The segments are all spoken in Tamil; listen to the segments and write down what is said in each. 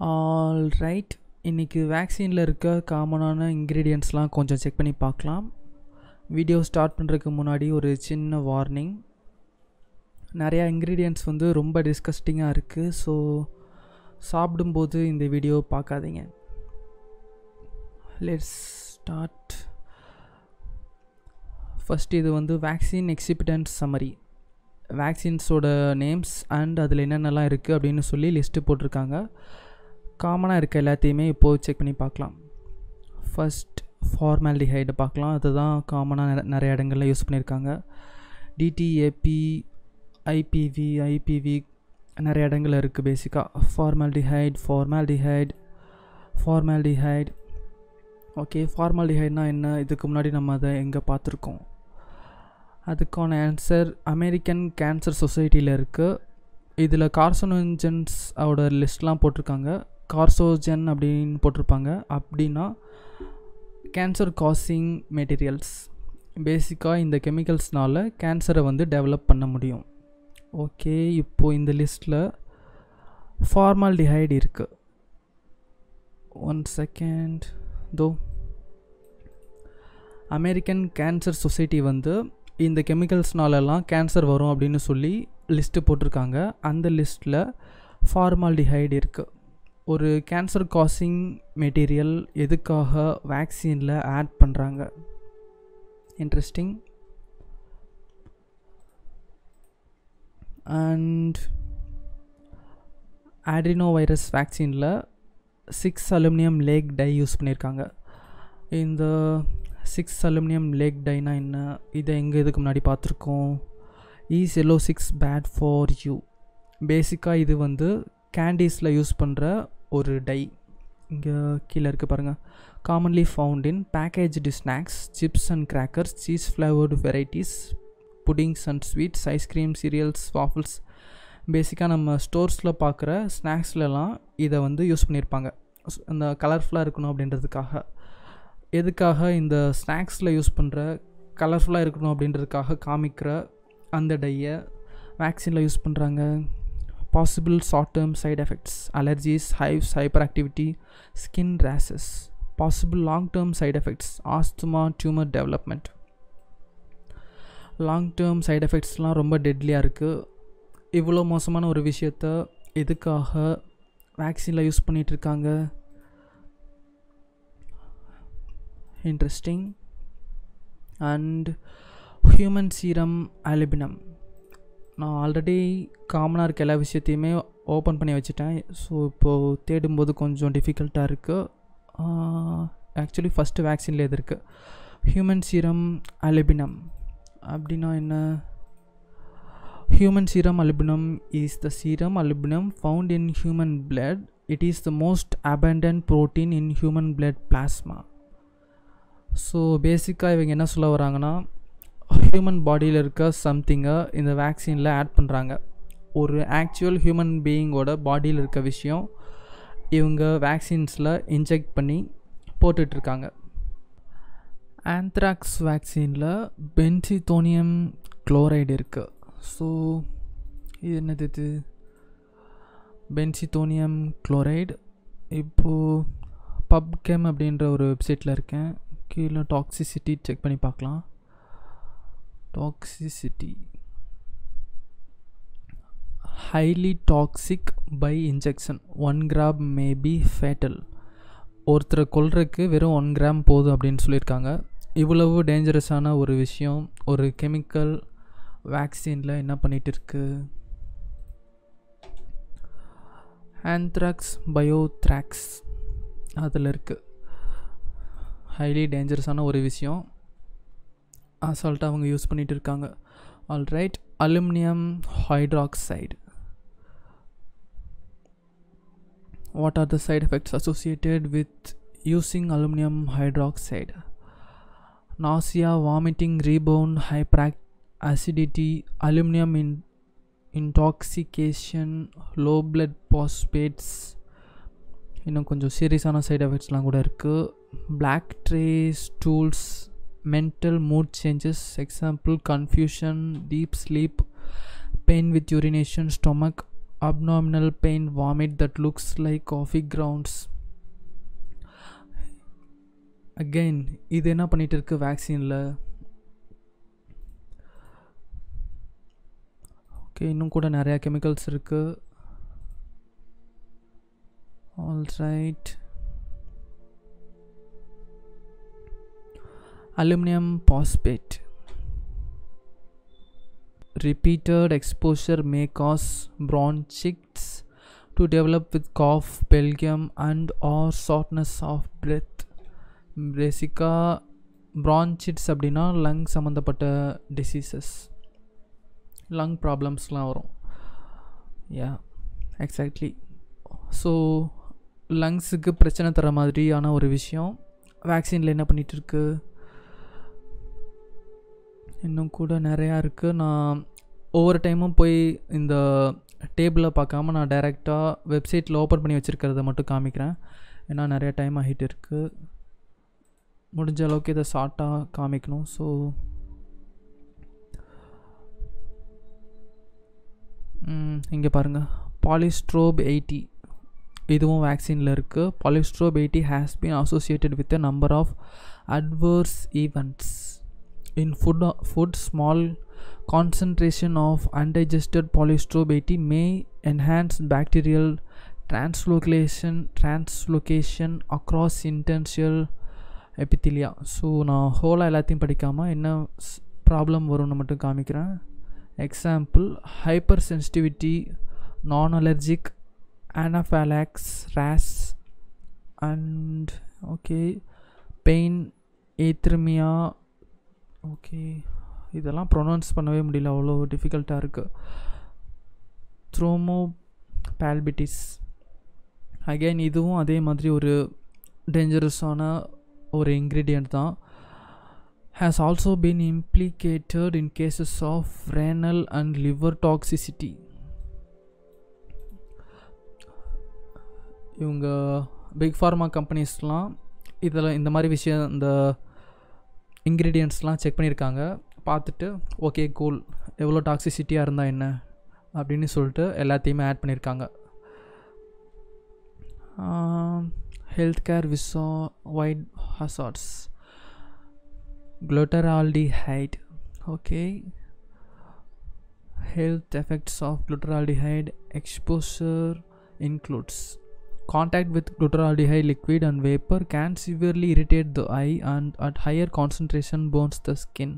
ஆல் ரைட் இன்றைக்கி வேக்சினில் இருக்க காமனான இன்க்ரீடியன்ட்ஸ்லாம் கொஞ்சம் செக் பண்ணி பார்க்கலாம் வீடியோ ஸ்டார்ட் பண்ணுறதுக்கு முன்னாடி ஒரு சின்ன வார்னிங் நிறையா இன்க்ரீடியன்ட்ஸ் வந்து ரொம்ப டிஸ்கஸ்டிங்காக இருக்குது ஸோ சாப்பிடும்போது இந்த வீடியோ பார்க்காதீங்க லெட்ஸ் ஸ்டார்ட் ஃபஸ்ட் இது வந்து வேக்சின் எக்ஸிபிடன்ட் சம்மரி வேக்சின்ஸோட நேம்ஸ் அண்ட் அதில் என்னென்னலாம் இருக்குது அப்படின்னு சொல்லி லிஸ்ட்டு போட்டிருக்காங்க காமனாக இருக்க எல்லாத்தையுமே இப்போது செக் பண்ணி பார்க்கலாம் ஃபஸ்ட் ஃபார்மாலிடிஹைடு பார்க்கலாம் அதுதான் காமனாக நிறைய இடங்களில் யூஸ் பண்ணியிருக்காங்க டிடிஏபி ஐபிவி ஐபிவி நிறைய இடங்கள் இருக்குது பேசிக்காக ஃபார்மாலிடிஹைட் ஃபார்மாலிடிஹைட் ஃபார்மாலிடிஹைட் ஓகே ஃபார்மாலிடிஹைட்னா என்ன இதுக்கு முன்னாடி நம்ம அதை எங்கே பார்த்துருக்கோம் அதுக்கான ஆன்சர் அமெரிக்கன் கேன்சர் சொசைட்டியில் இருக்குது இதில் கார்சனோஜன்ஸ் ஓட லிஸ்ட்லாம் போட்டிருக்காங்க கார்சோஜன் அப்படின்னு போட்டிருப்பாங்க அப்படின்னா கேன்சர் காசிங் மெட்டீரியல்ஸ் பேசிக்காக இந்த கெமிக்கல்ஸ்னால் கேன்சரை வந்து டெவலப் பண்ண முடியும் ஓகே இப்போது இந்த லிஸ்ட்டில் ஃபார்மால்டிஹைடு இருக்குது one second though American cancer society வந்து இந்த கெமிக்கல்ஸ்னாலெல்லாம் கேன்சர் வரும் அப்படின்னு சொல்லி லிஸ்ட்டு போட்டிருக்காங்க அந்த லிஸ்ட்டில் ஃபார்மால்டிஹைடு இருக்குது ஒரு கேன்சர் காசிங் மெட்டீரியல் எதுக்காக வேக்சினில் ஆட் பண்ணுறாங்க இன்ட்ரெஸ்டிங் அண்ட் ஆட்ரினோ வைரஸ் வேக்சினில் six aluminium lake dye use பண்ணியிருக்காங்க இந்த சிக்ஸ் அலுமினியம் லேக் டைனா என்ன இதை எங்கே இதுக்கு முன்னாடி பார்த்துருக்கோம் is yellow six bad for you பேசிக்காக இது வந்து கேண்டீஸில் யூஸ் பண்ணுற ஒரு டை இங்கே கீழே இருக்குது பாருங்கள் commonly found in packaged snacks chips and crackers cheese flavoured varieties puddings and sweets ice cream cereals waffles பேசிக்காக நம்ம ஸ்டோர்ஸில் பார்க்குற ஸ்நாக்ஸ்லலாம் இதை வந்து யூஸ் பண்ணியிருப்பாங்க அந்த கலர்ஃபுல்லாக இருக்கணும் அப்படின்றதுக்காக எதுக்காக இந்த ஸ்நாக்ஸில் யூஸ் பண்ணுற கலர்ஃபுல்லாக இருக்கணும் அப்படின்றதுக்காக காமிக்கிற அந்த டையை வேக்சினில் யூஸ் பண்ணுறாங்க possible short term side effects allergies hives hyper activity skin rashes possible long term side effects asthma tumour development long term side எஃபெக்ட்ஸ்லாம் ரொம்ப டெட்லியாக இருக்குது இவ்வளோ மோசமான ஒரு விஷயத்த எதுக்காக வேக்சினில் யூஸ் பண்ணிகிட்ருக்காங்க interesting and human serum albumin நான் ஆல்ரெடி காமனாக இருக்க எல்லா விஷயத்தையுமே ஓப்பன் பண்ணி வச்சுட்டேன் ஸோ இப்போது தேடும்போது கொஞ்சம் டிஃபிகல்ட்டாக இருக்குது ஆக்சுவலி ஃபஸ்ட்டு வேக்சினில் எது இருக்குது ஹியூமன் சீரம் அலிபினம் அப்படின்னா என்ன human serum albumin is the serum albumin found in human blood it is the most abundant protein in human blood plasma so பேசிக்காக இவங்க என்ன சொல்ல வராங்கன்னா ஹியூமன் பாடியில் இருக்க சம்திங்கை இந்த வேக்சினில் ஆட் பண்ணுறாங்க ஒரு ஆக்சுவல் ஹியூமன் பீயிங்கோட பாடியில் இருக்க விஷயம் இவங்க வேக்சின்ஸில் இன்ஜெக்ட் பண்ணி போட்டுட்ருக்காங்க ஆந்த்ராக்ஸ் வேக்சினில் பென்சிதோனியம் குளோரைடு இருக்குது ஸோ இது என்னது இது பென்சிதோனியம் குளோரைடு இப்போது பப்கெம் அப்படின்ற ஒரு வெப்சைட்டில் இருக்கேன் கீழே டாக்ஸிசிட்டி செக் பண்ணி பார்க்கலாம் toxicity highly toxic by injection one gram may be fatal ஒருத்தரை கொல்றதுக்கு வெறும் ஒன் கிராம் போதும் அப்படின்னு சொல்லியிருக்காங்க இவ்வளவு டேஞ்சரஸான ஒரு விஷயம் ஒரு கெமிக்கல் வேக்சினில் என்ன பண்ணிகிட்டு இருக்கு ஆந்த்ராக்ஸ் பயோத்ராக்ஸ் அதில் இருக்குது ஹைலி டேஞ்சரஸான ஒரு விஷயம் அசால்ட்டாக அவங்க யூஸ் பண்ணிகிட்டு இருக்காங்க all right aluminium hydroxide what are the side effects associated with using aluminum hydroxide nausea vomiting rebound hyperact acidity aluminum in intoxication low blood phosphates இன்னும் கொஞ்சம் சீரியஸான சைட் எஃபெக்ட்ஸ்லாம் கூட இருக்குது black tarry stools mental mood changes example confusion deep sleep pain with urination stomach abdominal pain vomit that looks like coffee grounds again இது என்ன பண்ணிட்டு இருக்கு வேக்சினில் ஓகே இன்னும் கூட நிறையா கெமிக்கல்ஸ் இருக்குது all right aluminum phosphate repeated exposure may cause bronchitis to develop with cough belgium and or shortness of breath பேசிக்காக bronchitis அப்படின்னா லங் சம்மந்தப்பட்ட டிசீசஸ் லங் ப்ராப்ளம்ஸ்லாம் வரும் யா எக்ஸாக்ட்லி ஸோ லங்ஸுக்கு பிரச்சனை தர மாதிரியான ஒரு விஷயம் வேக்சினில் என்ன பண்ணிகிட்டு இருக்கு இன்னும் கூட நிறையா இருக்குது நான் ஒவ்வொரு டைமும் போய் இந்த டேபிளை பார்க்காம நான் டைரெக்டாக வெப்சைட்டில் ஓப்பன் பண்ணி வச்சுருக்கிறத மட்டும் காமிக்கிறேன் ஏன்னா நிறைய டைம் ஆகிட்டு இருக்குது முடிஞ்ச அளவுக்கு இதை ஷார்ட்டாக காமிக்கணும் ஸோ இங்கே பாருங்கள் பாலிஸ்ட்ரோப் எயிட்டி இதுவும் வேக்சினில் இருக்குது polysorbate eighty has been associated with a number of adverse events in food food small concentration of undigested polystrobe 80 may enhance bacterial translocation translocation across intentional epithelia so நான் ஹோலாக எல்லாத்தையும் படிக்காமல் என்ன ப்ராப்ளம் வரும்னு மட்டும் காமிக்கிறேன் example hyper sensitivity non allergic anaphylax rash and okay pain ஏத்ரிமியா ஓகே இதெல்லாம் ப்ரொனவுன்ஸ் பண்ணவே முடியல அவ்வளோ டிஃபிகல்ட்டாக இருக்குது த்ரோமோ பேல்பிட்டிஸ் அகெயின் இதுவும் அதே மாதிரி ஒரு டேஞ்சரஸான ஒரு இன்க்ரீடியண்ட் தான் has also been implicated in cases of renal and liver toxicity இவங்க பிக் ஃபார்மா கம்பெனிஸ்லாம் இதில் இந்த மாதிரி விஷயம் இந்த இன்க்ரீடியன்ட்ஸ்லாம் செக் பண்ணியிருக்காங்க பார்த்துட்டு ஓகே கூல் எவ்வளோ டாக்ஸிசிட்டியாக இருந்தால் என்ன அப்படின்னு சொல்லிட்டு எல்லாத்தையுமே ஆட் பண்ணியிருக்காங்க ஹெல்த் கேர் விசோ wide hazards glutaraldehyde okay health effects of glutaraldehyde exposure includes contact with glutaraldehyde liquid and vapor can severely irritate the eye and at higher concentration burns the skin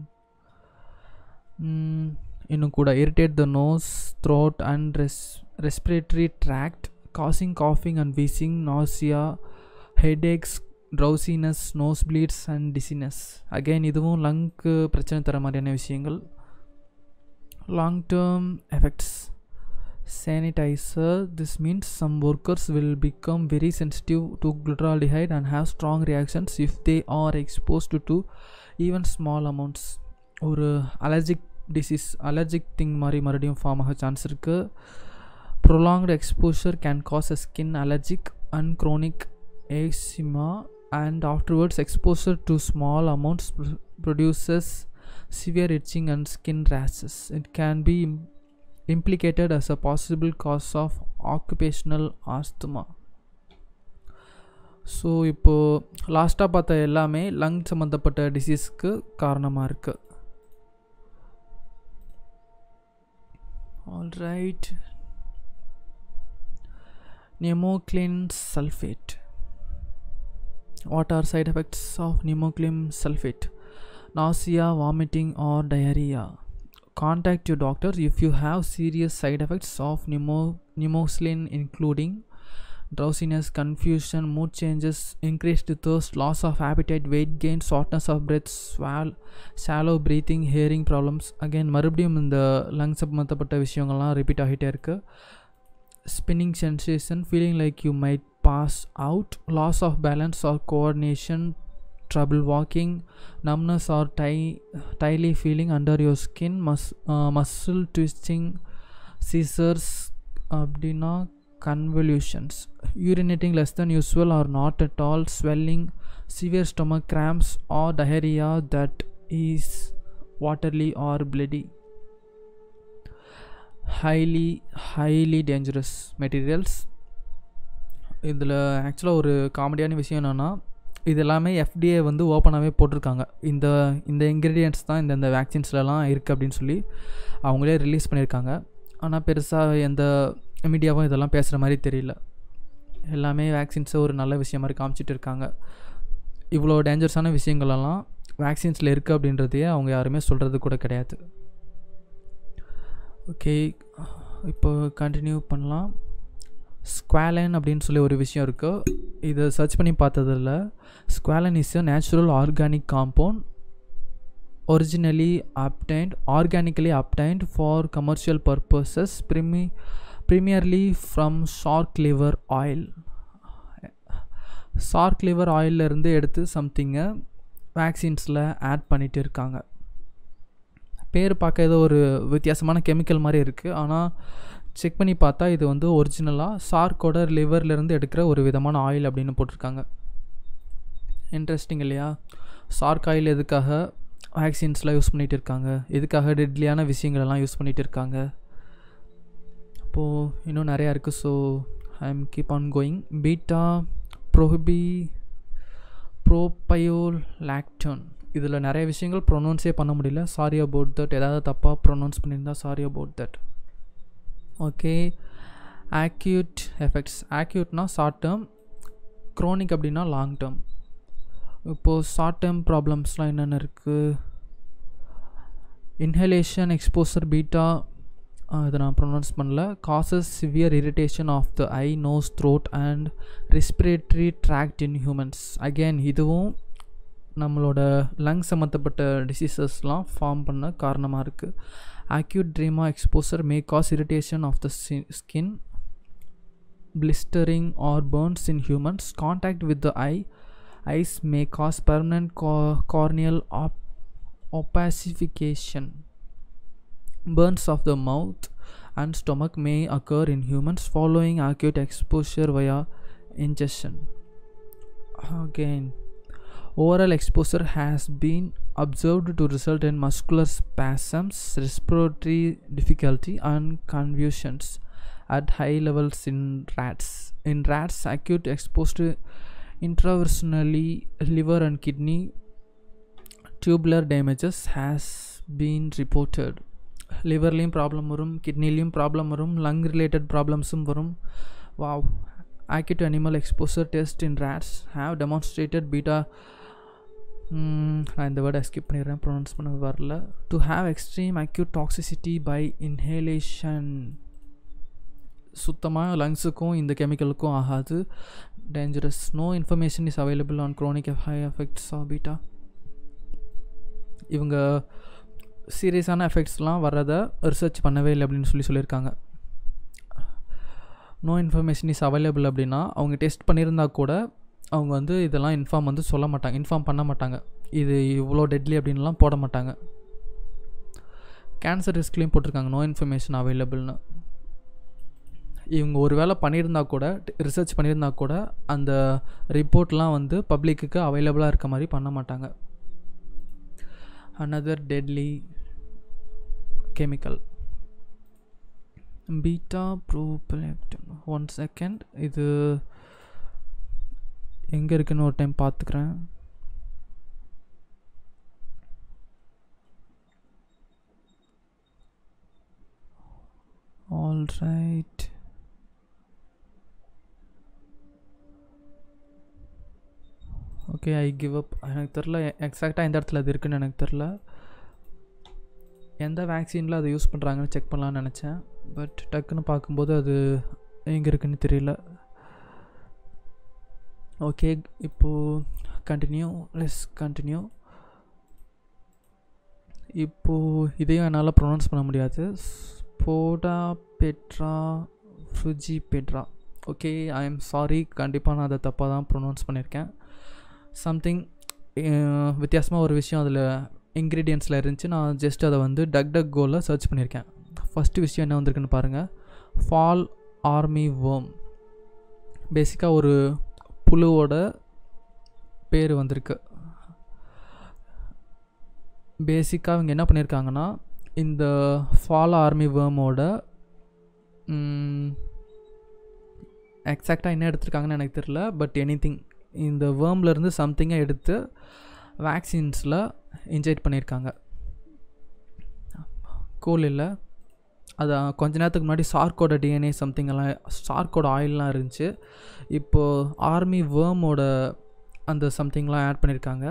mm, இன்னும் கூட irritate the nose throat and res- respiratory tract causing coughing and wheezing nausea headaches drowsiness nose bleeds and dizziness again இதுவும் லங்க்கு பிரச்சனை தர மாதிரியான விஷயங்கள் long term effects sanitiser this means some workers will become very sensitive to glutaraldehyde and have strong reactions if they are exposed to even small amounts ஒரு அலர்ஜிக் டிசீஸ் அலர்ஜிக் திங் மாதிரி மறுபடியும் ஃபார்ம் ஆக சான்ஸ் இருக்குது prolonged exposure can cause a skin allergic and chronic eczema and afterwards exposure to small amounts pr- produces severe itching and skin rashes it can be im- implicated as a possible cause of occupational asthma so இப்போது லாஸ்ட்டாக பார்த்த எல்லாமே லங் சம்மந்தப்பட்ட டிசீஸ்க்கு காரணமாக இருக்குது alright neomycin sulphate what are side effects of pneumoclim sulfate nausea vomiting or diarrhea contact your doctor if you have serious side effects of pneumo- pneumocillin including drowsiness confusion mood changes increased thirst loss of appetite weight gain shortness of breath swell shallow breathing hearing problems again மறுபடியும் இந்த லங்ஸ் சம்மந்தப்பட்ட விஷயங்கள்லாம் ரிப்பீட் ஆகிட்டே இருக்குது spinning sensation feeling like you might pass out, loss of balance or coordination, trouble walking, numbness or tie, tightly feeling under your skin, mus- uh, muscle twisting, seizures, abdina, convolutions, urinating less than usual or not at all, swelling, severe stomach cramps or diarrhea that is watery or bloody. Highly highly dangerous materials இதில் ஆக்சுவலாக ஒரு காமெடியான விஷயம் என்னென்னா இது எல்லாமே எஃப்டிஏ வந்து ஓப்பனாகவே போட்டிருக்காங்க இந்த இந்த இன்க்ரீடியன்ட்ஸ் தான் இந்த இந்த வேக்சின்ஸ்லலாம் இருக்குது அப்படின்னு சொல்லி அவங்களே ரிலீஸ் பண்ணியிருக்காங்க ஆனால் பெருசாக எந்த மீடியாவும் இதெல்லாம் பேசுகிற மாதிரி தெரியல எல்லாமே வேக்சின்ஸை ஒரு நல்ல விஷயம் மாதிரி காமிச்சிட்டு இருக்காங்க இவ்வளோ டேஞ்சரஸான விஷயங்களெல்லாம் வேக்சின்ஸில் இருக்குது அப்படின்றதையே அவங்க யாருமே சொல்கிறது கூட கிடையாது ஓகே இப்போ கண்டினியூ பண்ணலாம் ஸ்குவாலன் அப்படின்னு சொல்லி ஒரு விஷயம் இருக்குது இதை சர்ச் பண்ணி பார்த்ததில் squalene is a natural organic compound originally obtained organically obtained for commercial purposes ப்ரிமி primarily from shark liver oil shark liver ஆயிலிருந்து எடுத்து சம்திங்கை வேக்சின்ஸில் ஆட் பண்ணிட்டு இருக்காங்க பேர் பார்க்க ஏதோ ஒரு வித்தியாசமான கெமிக்கல் மாதிரி இருக்குது ஆனால் செக் பண்ணி பார்த்தா இது வந்து ஒரிஜினலாக ஷார்க்கோட லிவர்லேருந்து எடுக்கிற ஒரு விதமான ஆயில் அப்படின்னு போட்டிருக்காங்க இன்ட்ரெஸ்டிங் இல்லையா ஷார்க் ஆயில் எதுக்காக வேக்சின்ஸ்லாம் யூஸ் பண்ணிகிட்டு இருக்காங்க எதுக்காக டெட்லியான விஷயங்களெல்லாம் யூஸ் பண்ணிகிட்டு இருக்காங்க அப்போது இன்னும் நிறையா இருக்குது so I am keep on going beta ப்ரோஹிபி ப்ரோபயோல் லாக்டோன் இதில் நிறைய விஷயங்கள் ப்ரொனவுன்ஸே பண்ண முடியல சாரி அபவுட் தட் ஏதாவது தப்பாக ப்ரொனவுன்ஸ் பண்ணியிருந்தா sorry about that okay acute effects ஆக்யூட்னா ஷார்ட் டேர்ம் க்ரோனிக் அப்படின்னா லாங் டேர்ம் இப்போது ஷார்ட் டேர்ம் ப்ராப்ளம்ஸ்லாம் என்னென்ன இருக்குது இன்ஹலேஷன் எக்ஸ்போசர் பீட்டா இதை நான் ப்ரொனவுன்ஸ் பண்ணல causes severe irritation of the eye nose throat and respiratory tract in humans again இதுவும் நம்மளோட லங் சம்மந்தப்பட்ட டிசீசஸ்லாம் ஃபார்ம் பண்ண காரணமாக இருக்குது acute dermal exposure may cause irritation of the skin blistering or burns in humans contact with the eye eyes may cause permanent co- corneal op- opacification burns of the mouth and stomach may occur in humans following acute exposure via ingestion again oral exposure has been observed to result in muscular spasms respiratory difficulty and convulsions at high levels in rats. In rats, acute exposed intraversally liver and kidney tubular damages has been reported. லிவர்லேயும் ப்ராப்ளம் வரும் கிட்னிலையும் ப்ராப்ளம் வரும் லங் ரிலேட்டட் ப்ராப்ளம்ஸும் வரும் wow acute animal exposure test in rats have demonstrated beta நான் இந்த வேர்டை ஸ்கிப் பண்ணிடுறேன் ப்ரொனவுன்ஸ் பண்ண வரல to have extreme acute toxicity by inhalation சுத்தமாக லங்ஸுக்கும் இந்த கெமிக்கலுக்கும் ஆகாது dangerous no information is available on chronic high effects of beta இவங்க சீரியஸான எஃபெக்ட்ஸ்லாம் வர்றதை ரிசர்ச் பண்ணவே இல்லை அப்படின்னு சொல்லி சொல்லியிருக்காங்க நோ இன்ஃபர்மேஷன் இஸ் அவைலபிள் அப்படின்னா அவங்க டெஸ்ட் பண்ணியிருந்தா கூட அவங்க வந்து இதெல்லாம் இன்ஃபார்ம் வந்து சொல்ல மாட்டாங்க இன்ஃபார்ம் பண்ண மாட்டாங்க இது இவ்வளோ டெட்லி அப்படின்லாம் போட மாட்டாங்க கேன்சர் ரிஸ்க்லேயும் போட்டிருக்காங்க நோ இன்ஃபர்மேஷன் அவைலபிள்னு இவங்க ஒரு வேளை பண்ணியிருந்தா கூட ரிசர்ச் பண்ணியிருந்தா கூட அந்த ரிப்போர்ட்லாம் வந்து பப்ளிக்குக்கு அவைலபிளாக இருக்க மாதிரி பண்ண மாட்டாங்க another deadly chemical beta propiolactone one second இது எங்கே இருக்குன்னு ஒரு டைம் பார்த்துக்கிறேன் all right okay I give up எனக்கு தெரில எக்ஸாக்டாக எந்த இடத்துல அது இருக்குன்னு எனக்கு தெரில எந்த வேக்சினில் அதை யூஸ் பண்ணுறாங்கன்னு செக் பண்ணலான்னு நினச்சேன் பட் டக்குன்னு பார்க்கும்போது அது எங்கே இருக்குன்னு தெரியல ஓகே இப்போது கண்டினியூ லெஸ் கண்டினியூ இப்போது இதையும் என்னால் ப்ரொனவுன்ஸ் பண்ண முடியாது ஸ்போடா பெட்ரா ஃப்ருஜி பெட்ரா ஓகே ஐ எம் சாரி கண்டிப்பாக நான் அதை தப்பாக தான் ப்ரொனவுன்ஸ் பண்ணியிருக்கேன் சம்திங் வித்தியாசமாக ஒரு விஷயம் அதில் இன்க்ரீடியன்ஸில் இருந்துச்சு நான் ஜஸ்ட் அதை வந்து டக் டக் கோவில் சர்ச் பண்ணியிருக்கேன் ஃபஸ்ட்டு விஷயம் என்ன வந்திருக்குன்னு பாருங்கள் ஃபால் ஆர்மி வேர்ம் பேசிக்காக ஒரு புழுவோட பேர் வந்திருக்கு பேசிக்காக அவங்க என்ன பண்ணியிருக்காங்கன்னா இந்த ஃபால் ஆர்மி வேர்மோட எக்ஸாக்டாக என்ன எடுத்திருக்காங்கன்னு எனக்கு தெரில பட் எனி திங் இந்த வேர்ம்லேருந்து சம்திங்கை எடுத்து வேக்சின்ஸில் இன்ஜெக்ட் பண்ணியிருக்காங்க கூல் இல்லை அது கொஞ்ச நேரத்துக்கு முன்னாடி சார்க்கோட டிஎன்ஏ சம்திங் எல்லாம் சார்க்கோட ஆயிலெலாம் இருந்துச்சு இப்போது ஆர்மி வேர்மோட அந்த சம்திங்லாம் ஆட் பண்ணியிருக்காங்க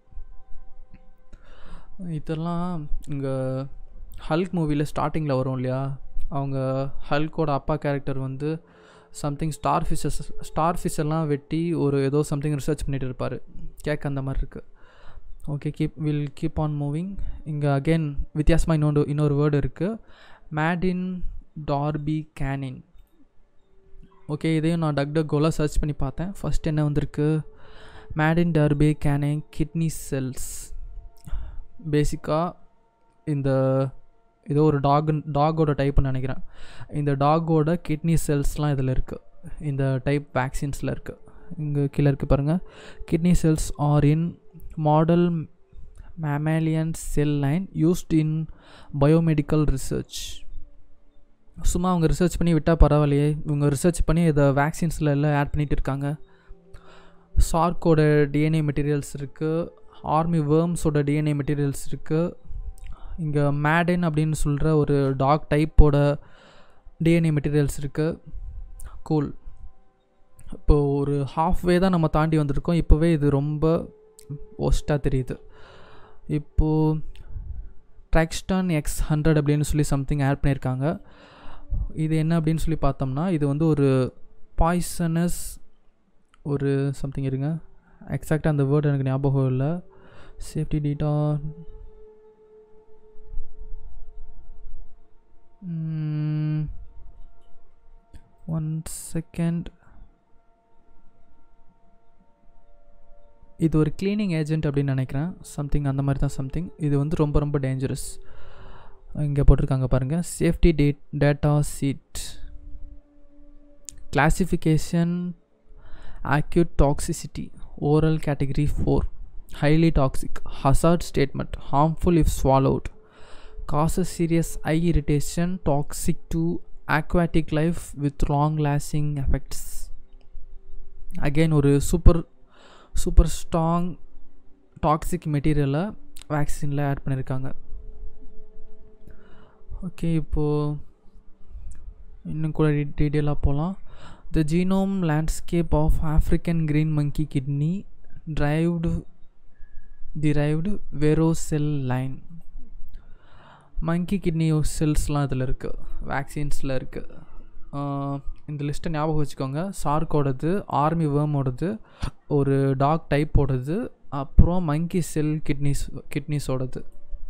இதெல்லாம் இங்கே ஹல்க் மூவியில் ஸ்டார்டிங்கில் வரும் இல்லையா அவங்க ஹல்கோட அப்பா கேரக்டர் வந்து something star fishes star fish எல்லாம் வெட்டி ஒரு ஏதோ சம்திங் ரிசர்ச் பண்ணிகிட்டு இருப்பார் கேட்க அந்த மாதிரி இருக்குது okay keep will keep on moving இங்கே அகெயின் வித்தியாசமாக இன்னொன்று இன்னொரு வேர்டு இருக்குது மேடின் டார்பி கேனின் ஓகே இதையும் நான் டக் டக் கோலாக சர்ச் பண்ணி பார்த்தேன் ஃபஸ்ட் என்ன வந்திருக்கு Madin Darby canine kidney cells பேசிக்காக இந்த ஏதோ ஒரு டாக் டாகோட டைப்னு நினைக்கிறேன் இந்த டாகோட கிட்னி செல்ஸ்லாம் இதில் இருக்குது இந்த டைப் வேக்சின்ஸில் இருக்குது இங்கே கீழே இருக்குது பாருங்கள் kidney cells are in model mammalian cell line used in biomedical research சும்மா அவங்க ரிசர்ச் பண்ணி விட்டால் பரவாயில்லையே இவங்க ரிசர்ச் பண்ணி இதை வேக்சின்ஸில் எல்லாம் ஆட் பண்ணிகிட்டு இருக்காங்க சார்க்கோட டிஎன்ஏ மெட்டீரியல்ஸ் இருக்குது ஆர்மி வேர்ம்ஸோட டிஎன்ஏ மெட்டீரியல்ஸ் இருக்குது இங்கே மேடன் அப்படின்னு சொல்கிற ஒரு டாக் டைப்போட டிஎன்ஏ மெட்டீரியல்ஸ் இருக்குது கூல் இப்போது ஒரு ஹாஃப்வே தான் நம்ம தாண்டி வந்திருக்கோம் இப்போவே இது ரொம்ப ஒஸ்ட்டாக தெரியுது இப்போது ட்ராக்ஸ்டான் எக்ஸ் ஹண்ட்ரட் அப்படின்னு சொல்லி சம்திங் ஆட் பண்ணியிருக்காங்க இது என்ன அப்படின்னு சொல்லி பார்த்தோம்னா இது வந்து ஒரு பாய்சனஸ் ஒரு சம்திங் இருங்க எக்ஸாக்டாக அந்த வேர்டு எனக்கு ஞாபகம் இல்லை சேஃப்டி டீட்டா ஒன் செகண்ட் இது ஒரு க்ளீனிங் ஏஜென்ட் அப்படின்னு நினைக்கிறேன் சம்திங் அந்த மாதிரி தான் சம்திங் இது வந்து ரொம்ப ரொம்ப டேஞ்சரஸ் இங்கே போட்டிருக்காங்க பாருங்கள் சேஃப்டி டேட் data sheet classification acute toxicity oral category 4 highly toxic hazard statement harmful if swallowed causes serious eye irritation toxic to aquatic life with long lasting effects again ஒரு சூப்பர் சூப்பர் ஸ்ட்ராங் டாக்ஸிக் மெட்டீரியலை வேக்சினில் ஆட் பண்ணியிருக்காங்க ஓகே இப்போது இன்னும் கூட டீட்டெயிலாக போகலாம் The genome landscape of African green monkey kidney derived derived Vero cell line monkey kidney செல்ஸ்லாம் இதில் இருக்குது வேக்சின்ஸில் இருக்குது இந்த லிஸ்ட்டை ஞாபகம் வச்சுக்கோங்க சார்க்கோடது ஆர்மி வேர்மோடது ஒரு டாக் டைப்போடது அப்புறம் மங்கி செல் கிட்னிஸ் கிட்னிஸோடது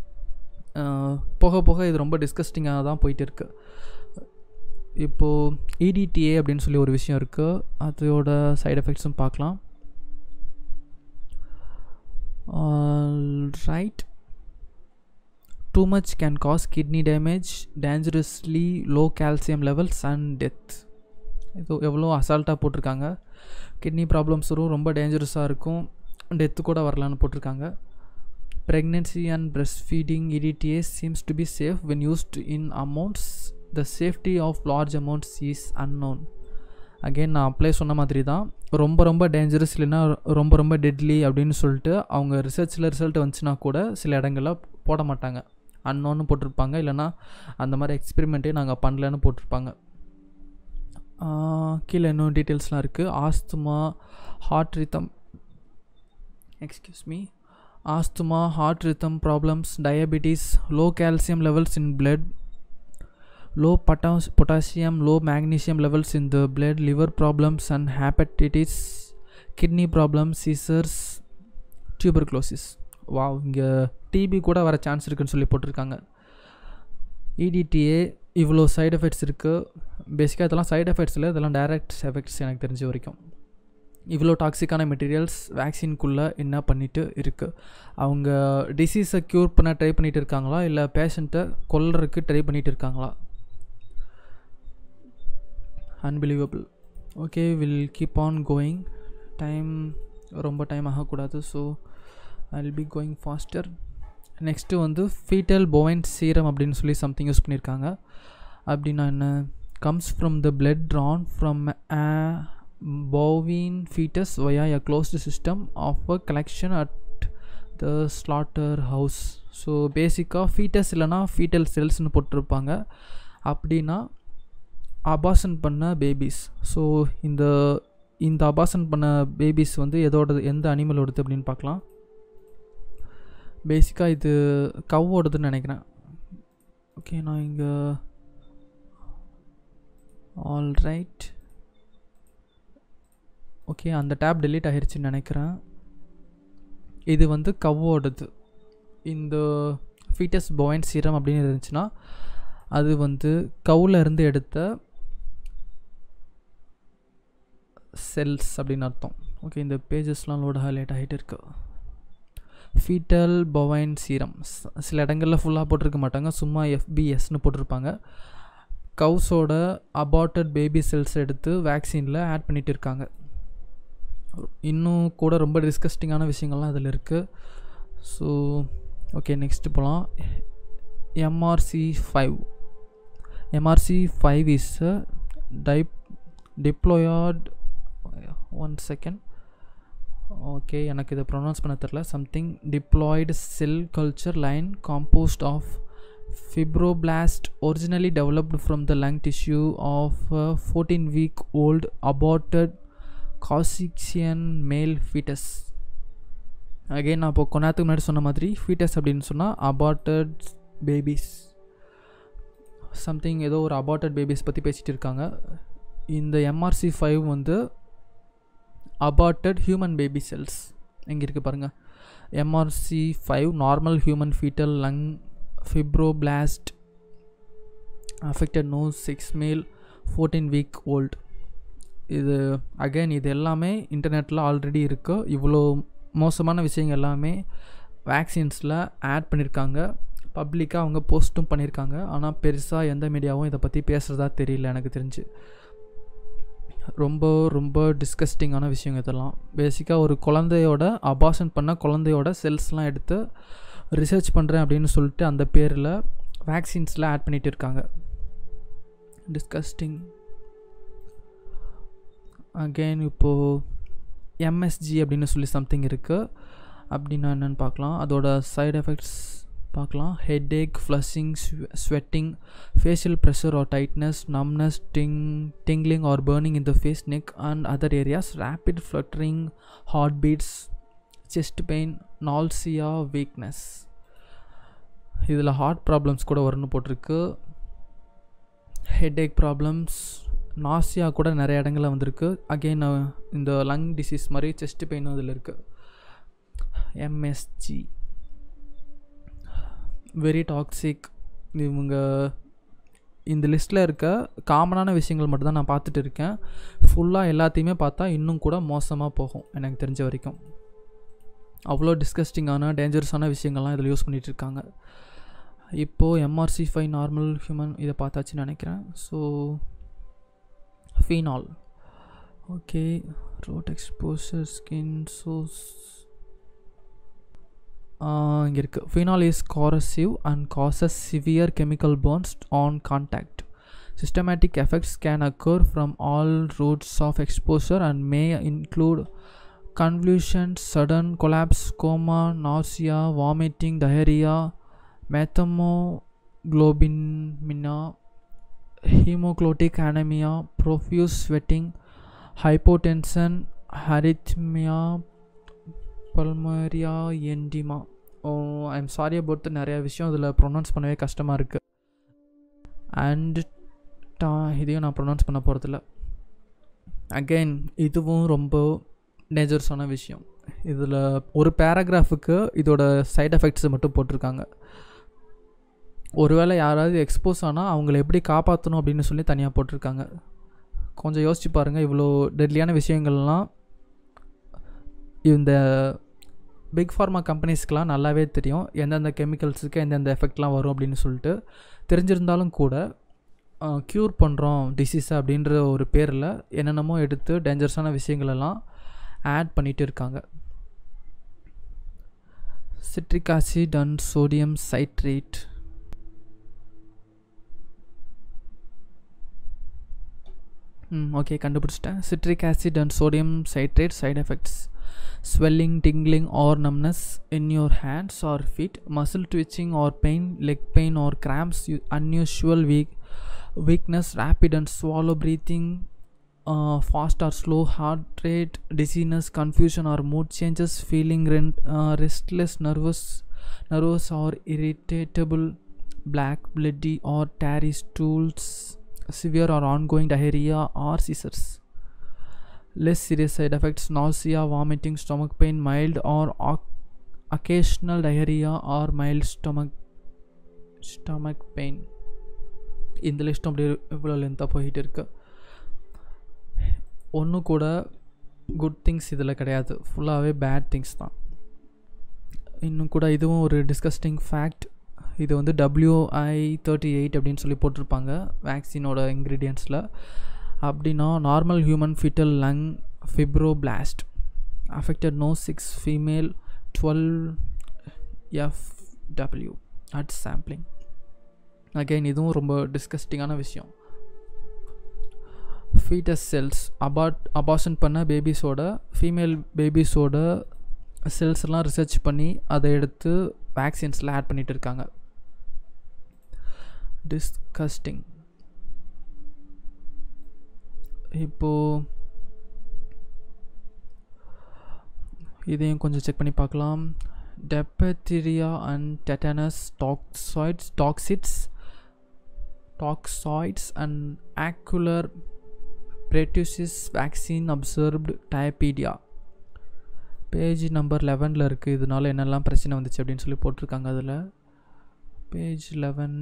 போக போக இது ரொம்ப டிஸ்கஸ்டிங்காக தான் போயிட்டு இருக்குது இப்போது இடிடிஏ அப்படின்னு சொல்லி ஒரு விஷயம் இருக்குது அதோட சைடு எஃபெக்ட்ஸும் பார்க்கலாம் right too much can cause kidney damage dangerously low calcium levels and death இது எவ்வளோ அசால்ட்டாக போட்டிருக்காங்க கிட்னி ப்ராப்ளம்ஸ் வரும் ரொம்ப டேஞ்சரஸாக இருக்கும் டெத்து கூட வரலான்னு போட்டிருக்காங்க pregnancy and breast feeding EDTA seems to be safe when used in amounts the safety of large amounts is unknown again நான் அப்ளை சொன்ன மாதிரி தான் ரொம்ப ரொம்ப டேஞ்சரஸ் இல்லைன்னா ரொம்ப ரொம்ப டெட்லி அப்படின்னு சொல்லிட்டு அவங்க ரிசர்ச்சில் ரிசல்ட் வந்துச்சுன்னா கூட சில இடங்களில் போட மாட்டாங்க அன்னோன்னு போட்டிருப்பாங்க இல்லைனா அந்த மாதிரி எக்ஸ்பெரிமெண்ட்டே நாங்கள் பண்ணலன்னு போட்டிருப்பாங்க கீழே இன்னும் டீட்டெயில்ஸ்லாம் இருக்குது asthma heart rhythm excuse me asthma heart rhythm problems diabetes low calcium levels in blood low potas- potassium low magnesium levels in the blood liver problems and hepatitis kidney problems seizures tuberculosis wow இங்கே டிபி கூட வர சான்ஸ் இருக்குன்னு சொல்லி போட்டிருக்காங்க இடிடிஏ இவ்வளோ சைடு எஃபெக்ட்ஸ் இருக்குது பேசிக்காக இதெல்லாம் சைடு எஃபெக்ட்ஸ் இல்லை இதெல்லாம் டைரக்ட் எஃபெக்ட்ஸ் எனக்கு தெரிஞ்ச வரைக்கும் இவ்வளோ டாக்ஸிக்கான மெட்டீரியல்ஸ் வேக்சின்குள்ளே என்ன பண்ணிட்டு இருக்குது அவங்க டிசீஸை க்யூர் பண்ண ட்ரை பண்ணிகிட்டு இருக்காங்களா இல்லை பேஷண்ட்டை கொல்றதுக்கு ட்ரை பண்ணிகிட்டு இருக்காங்களா unbelievable okay will keep on going time ரொம்ப டைம் ஆகக்கூடாது so I will be going faster next வந்து ஃபீட்டல் போவைன் சீரம் அப்படின்னு சொல்லி சம்திங் யூஸ் பண்ணியிருக்காங்க அப்படின்னா என்ன comes from the blood drawn from a bovine fetus via a closed system of a collection at the slaughter house so பேசிக்காக ஃபீட்டஸ் இல்லைனா ஃபீட்டல் செல்ஸ்னு போட்டிருப்பாங்க அப்படின்னா அபாசன் பண்ண பேபிஸ் ஸோ இந்த இந்த அபாசன் பண்ண பேபிஸ் வந்து எதோடது எந்த அனிமலோடது அப்படின்னு பார்க்கலாம் பேசிக்காக இது கவ்வோடதுன்னு நினைக்கிறேன் ஓகே நான் இங்கே ஆல் ரைட் ஓகே அந்த டேப் டெலீட் ஆகிருச்சுன்னு நினைக்கிறேன் இது வந்து கவ்வோடது இந்த ஃபீட்டஸ் பாயிண்ட் சீரம் அப்படின்னு இருந்துச்சுன்னா அது வந்து கவுல இருந்து எடுத்த செல்ஸ் அப்படின்னு அர்த்தம் ஓகே இந்த பேஜஸ்லாம் லோட் ஹைலைட் ஆகிட்டு இருக்கு ஃபீட்டல் பவைன் சீரம் சில இடங்களில் ஃபுல்லாக போட்டிருக்க மாட்டாங்க சும்மா எஃபிஎஸ்னு போட்டிருப்பாங்க கவுஸோட அபார்ட்டட் பேபி செல்ஸ் எடுத்து வேக்சினில் ஆட் பண்ணிகிட்டு இருக்காங்க இன்னும் கூட ரொம்ப டிஸ்கஸ்டிங்கான விஷயங்கள்லாம் அதில் இருக்குது ஸோ ஓகே நெக்ஸ்ட்டு போகலாம் MRC five MRC five is type diploid one second okay எனக்கு இதை ப்ரொனவுன்ஸ் பண்ண தெரில something diploid cell culture line composed of fibroblast originally developed from the lung tissue of a 14 week old aborted Caucasian male fetus again நான் இப்போ கொண்டாத்துக்கு முன்னாடி சொன்ன மாதிரி ஃபீட்டஸ் அப்படின்னு சொன்னால் அபார்ட்டட் பேபிஸ் சம்திங் ஏதோ ஒரு அபார்ட்டட் பேபிஸ் பற்றி பேசிகிட்டு இருக்காங்க இந்த எம்ஆர்சி ஃபைவ் வந்து அபார்ட்டட் ஹியூமன் பேபி செல்ஸ் இங்கே இருக்குது பாருங்கள் MRC five normal human fetal lung fibroblast affected no six male fourteen week old இது அகைன் இது எல்லாமே இன்டர்நெட்டில் ஆல்ரெடி இருக்குது இவ்வளோ மோசமான விஷயங்கள் எல்லாமே வேக்சின்ஸில் ஆட் பண்ணியிருக்காங்க பப்ளிக்காக அவங்க போஸ்ட்டும் பண்ணியிருக்காங்க ஆனால் பெருசாக எந்த மீடியாவும் இதை பற்றி பேசுகிறதா தெரியல எனக்கு தெரிஞ்சு ரொம்ப ரொம்ப டிஸ்கஸ்டிங்கான விஷயம் இதெல்லாம் பேசிக்காக ஒரு குழந்தையோட அபாஷன் பண்ண குழந்தையோட செல்ஸ்லாம் எடுத்து ரிசர்ச் பண்ணுறேன் அப்படின்னு சொல்லிட்டு அந்த பேரில் வேக்சின்ஸில் ஆட் பண்ணிகிட்டு இருக்காங்க டிஸ்கஸ்டிங் அகெயின் இப்போது எம்எஸ்ஜி அப்படின்னு சொல்லி சம்திங் இருக்குது அப்படின்னா என்னென்னு பார்க்கலாம் அதோட சைடு எஃபெக்ட்ஸ் பார்க்கலாம் headache flushing sweating facial pressure or tightness numbness ting tingling or burning in the face neck and other areas rapid fluttering heartbeats chest pain nausea weakness இதில் ஹார்ட் ப்ராப்ளம்ஸ் கூட வரும்னு போட்டிருக்கு ஹெட் ஏக் ப்ராப்ளம்ஸ் நாசியா கூட நிறைய இடங்களில் வந்திருக்கு அகெயின் இந்த லங் டிசீஸ் மாதிரி செஸ்ட் பெயினும் அதில் இருக்குது எம்எஸ்ஜி வெரி டாக்ஸிக் இவங்க இந்த லிஸ்ட்டில் இருக்க காமனான விஷயங்கள் மட்டும் தான் நான் பார்த்துட்டு இருக்கேன் ஃபுல்லாக எல்லாத்தையுமே பார்த்தா இன்னும் கூட மோசமாக போகும் எனக்கு தெரிஞ்ச வரைக்கும் அவ்வளோ டிஸ்கஸ்டிங்கான டேஞ்சரஸான விஷயங்கள்லாம் இதில் யூஸ் பண்ணிகிட்டு இருக்காங்க இப்போது எம்ஆர்சி ஃபைவ் நார்மல் ஹியூமன் இதை பார்த்தாச்சுன்னு நினைக்கிறேன் so phenol okay route exposure skin சோஸ் இங்கே இருக்குது phenol is corrosive and causes severe chemical burns on contact systematic effects can occur from all routes of exposure and may include convulsions, sudden collapse, coma, nausea, vomiting, diarrhea, methemoglobinemia, hemoclotic anemia, profuse sweating, hypotension, arrhythmia, pulmonary edema. Oh I'm sorry about நிறைய விஷயம் இதில் ப்ரொனவுன்ஸ் பண்ணவே கஷ்டமாக இருக்குது அண்ட் டா இதையும் நான் ப்ரொனவுன்ஸ் பண்ண போகிறதில்ல அகெயின் இதுவும் ரொம்ப டேஞ்சரஸான விஷயம் இதில் ஒரு பேராகிராஃபுக்கு இதோட சைட் எஃபெக்ட்ஸ் மட்டும் போட்டிருக்காங்க ஒருவேளை யாராவது எக்ஸ்போஸ் ஆனால் அவங்கள எப்படி காப்பாற்றணும் அப்படின்னு சொல்லி தனியாக போட்டிருக்காங்க கொஞ்சம் யோசிச்சு பாருங்கள் இவ்வளோ டெட்லியான விஷயங்கள்லாம் இந்த பிக் ஃபார்மா கம்பெனிஸ்க்கெலாம் நல்லாவே தெரியும் எந்தெந்த கெமிக்கல்ஸுக்கு எந்தெந்த எஃபெக்ட்லாம் வரும் அப்படின்னு சொல்லிட்டு தெரிஞ்சிருந்தாலும் கூட க்யூர் பண்ணுறோம் டிசீஸ் அப்படின்ற ஒரு பேரில் என்னென்னமோ எடுத்து டேஞ்சரஸான விஷயங்களெல்லாம் ஆட் பண்ணிகிட்டு இருக்காங்க citric acid and sodium citrate hmm okay கண்டுபிடிச்சிட்டேன் citric acid and sodium citrate side effects swelling, tingling, or numbness in your hands or feet, muscle twitching or pain, leg pain or cramps, u- unusual weak, weakness, rapid and swallow breathing, uh, fast or slow heart rate, dizziness, confusion or mood changes, feeling rent, uh, restless, nervous, nervous or irritable, black, bloody or tarry stools, severe or ongoing diarrhea or seizures less serious side effects nausea vomiting stomach pain mild or oc- occasional diarrhea or mild stomach stomach pain இந்த லிஸ்ட்டும் அப்படியே இவ்வளோ லென்த்தாக போயிட்டு இருக்கு ஒன்றும் கூட குட் திங்ஸ் இதில் கிடையாது ஃபுல்லாகவே பேட் திங்ஸ் தான் இன்னும் கூட இதுவும் ஒரு டிஸ்கஸ்டிங் ஃபேக்ட் இது வந்து WI தேர்ட்டி எயிட் அப்படின்னு சொல்லி போட்டிருப்பாங்க வேக்சினோட இன்க்ரீடியன்ஸில் அப்படின்னா normal human fetal lung fibroblast affected no six female twelve FW at sampling again இதுவும் ரொம்ப டிஸ்கஸ்டிங்கான விஷயம் ஃபீட்டஸ் செல்ஸ் அபாட் அபார்ஷன் பண்ண பேபிஸோட ஃபீமேல் பேபிஸோட செல்ஸ் எல்லாம் ரிசர்ச் பண்ணி அதை எடுத்து வேக்சின்ஸில் ஆட் பண்ணிட்டு இருக்காங்க டிஸ்கஸ்டிங் இப்போது இதையும் கொஞ்சம் செக் பண்ணி பார்க்கலாம் diphtheria and tetanus toxoids toxoids toxoids and acellular pertussis vaccine observed டயபீடியா பேஜ் நம்பர் லெவனில் இருக்குது இதனால என்னெல்லாம் பிரச்சனை வந்துச்சு அப்படின்னு சொல்லி போட்டிருக்காங்க அதில் பேஜ் லெவன்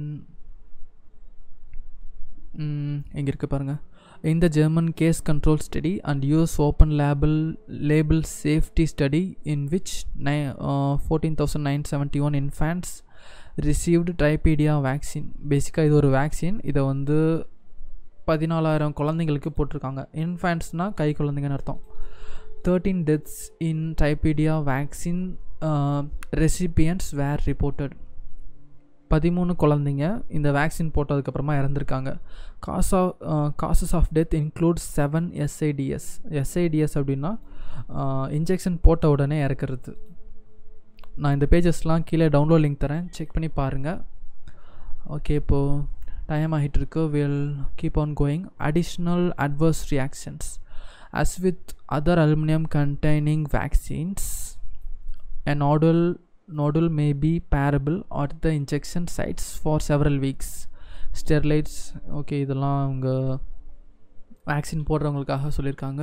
எங்கே இருக்குது பாருங்கள் in the German case control study and US open label label safety study in which ni- uh, 14,971 infants received tripedia vaccine பேசிக்காக இது ஒரு வேக்சின் இதை வந்து பதினாலாயிரம் குழந்தைங்களுக்கு போட்டிருக்காங்க இன்ஃபேண்ட்ஸ்னால் கை குழந்தைங்கன்னு அர்த்தம் தேர்ட்டீன் டெத்ஸ் இன் டைபீடியா வேக்சின் ரெசிபியன்ட்ஸ் வேர் ரிப்போர்ட்டட் பதிமூணு குழந்தைங்க இந்த வேக்சின் போட்டதுக்கப்புறமா இறந்துருக்காங்க cause of causes of death include seven SIDS SIDS அப்படின்னா இன்ஜெக்ஷன் போட்ட உடனே இறக்குறது நான் இந்த பேஜஸ்லாம் கீழே டவுன்லோட் லிங்க் தரேன் செக் பண்ணி பாருங்கள் ஓகே இப்போது டைம் ஆகிட்டு இருக்கு will keep on going additional adverse reactions as with other aluminium containing vaccines a nodal nodal may be parable at the injection sites for several weeks ஸ்டெர்லைட்ஸ் ஓகே இதெல்லாம் அவங்க வேக்சின் போடுறவங்களுக்காக சொல்லியிருக்காங்க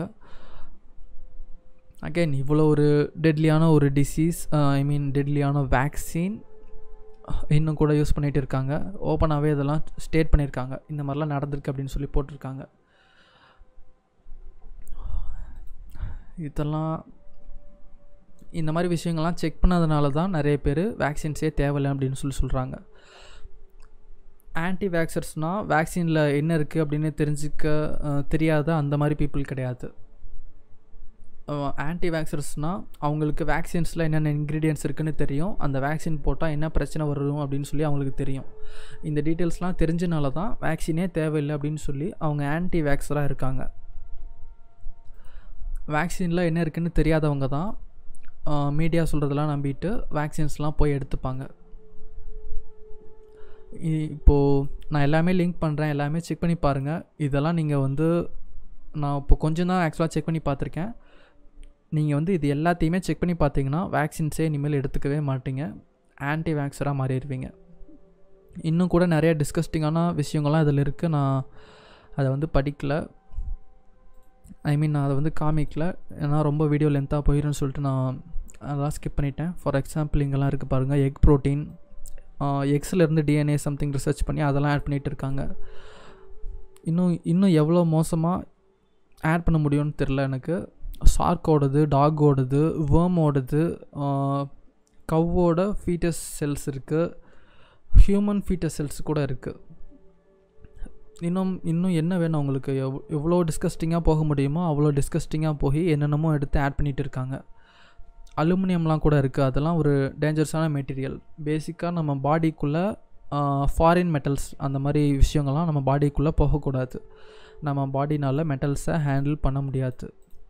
அகைன் இவ்வளோ ஒரு டெட்லியான ஒரு டிசீஸ் ஐ மீன் டெட்லியான வேக்சின் இன்னும் கூட யூஸ் பண்ணிகிட்டு இருக்காங்க ஓப்பனாகவே இதெல்லாம் ஸ்டேட் பண்ணியிருக்காங்க இந்த மாதிரிலாம் நடந்திருக்கு அப்படின்னு சொல்லி போட்டிருக்காங்க இதெல்லாம் இந்த மாதிரி விஷயங்கள்லாம் செக் பண்ணதுனால தான் நிறைய பேர் வேக்சின்ஸே தேவையில்லை அப்படின்னு சொல்லி சொல்கிறாங்க ஆன்டி வேக்சர்ஸ்னால் வேக்சினில் என்ன இருக்குது அப்படின்னு தெரிஞ்சுக்க அஹ், தெரியாத அந்த மாதிரி பீப்புள் கிடையாது ஆன்டி வேக்சர்ஸ்னால் அவங்களுக்கு வேக்சின்ஸில் என்னென்ன இன்க்ரீடியன்ஸ் இருக்குன்னு தெரியும் அந்த வேக்சின் போட்டால் என்ன பிரச்சனை வரும் அப்படின்னு சொல்லி அவங்களுக்கு தெரியும் இந்த டீட்டெயில்ஸ்லாம் தெரிஞ்சனால தான் வேக்சினே தேவையில்லை அப்படின்னு சொல்லி அவங்க ஆன்டி வேக்ஸராக இருக்காங்க வேக்சினில் என்ன இருக்குன்னு தெரியாதவங்க தான் மீடியா சொல்கிறதெல்லாம் நம்பிட்டு வேக்சின்ஸ்லாம் போய் எடுத்துப்பாங்க இ- இப்போது நான் எல்லாமே லிங்க் பண்ணுறேன் எல்லாமே செக் பண்ணி பாருங்கள் இதெல்லாம் நீங்கள் வந்து நான் இப்போ கொஞ்சம் தான் ஆக்சுவலாக செக் பண்ணி பார்த்துருக்கேன் நீங்கள் வந்து இது எல்லாத்தையுமே செக் பண்ணி பார்த்தீங்கன்னா வேக்சின்ஸே இனிமேல் எடுத்துக்கவே மாட்டீங்க ஆன்டி வேக்ஸராக மாறிடுவீங்க இன்னும் கூட நிறைய டிஸ்கஸ்டிங்கான விஷயங்கள்லாம் இதில் இருக்குது நான் அதை வந்து படிக்கல ஐ மீன் நான் அதை வந்து காமிக்கல ஏன்னா ரொம்ப வீடியோ லென்த்தாக போயிடும்னு சொல்லிட்டு நான் அதெல்லாம் ஸ்கிப் பண்ணிட்டேன் ஃபார் எக்ஸாம்பிள் இங்கெல்லாம் இருக்குது பாருங்கள் எக் ப்ரோட்டீன் எக்ஸிலேருந்து டிஎன்ஏ சம்திங் ரிசர்ச் பண்ணி அதெல்லாம் ஆட் பண்ணிகிட்டு இருக்காங்க இன்னும் இன்னும் எவ்வளோ மோசமாக ஆட் பண்ண முடியும்னு தெரில எனக்கு ஷார்க்கோடது டாகோடது வேர்மோடது கவ்வோட ஃபீட்டஸ் செல்ஸ் இருக்குது ஹியூமன் ஃபீட்டஸ் செல்ஸ் கூட இருக்குது இன்னும் இன்னும் என்ன வேணும் உங்களுக்கு எவ் எவ்வளோ டிஸ்கஸ்டிங்காக போக முடியுமோ அவ்வளோ டிஸ்கஸ்டிங்காக போய் என்னென்னமோ எடுத்து ஆட் பண்ணிகிட்டு இருக்காங்க அலுமினியம்லாம் கூட இருக்குது அதெல்லாம் ஒரு டேஞ்சரஸான மெட்டீரியல் பேசிக்காக நம்ம பாடிக்குள்ளே ஃபாரின் மெட்டல்ஸ் அந்த மாதிரி விஷயங்கள்லாம் நம்ம பாடிக்குள்ளே போகக்கூடாது நம்ம பாடினால் மெட்டல்ஸை ஹேண்டில் பண்ண முடியாது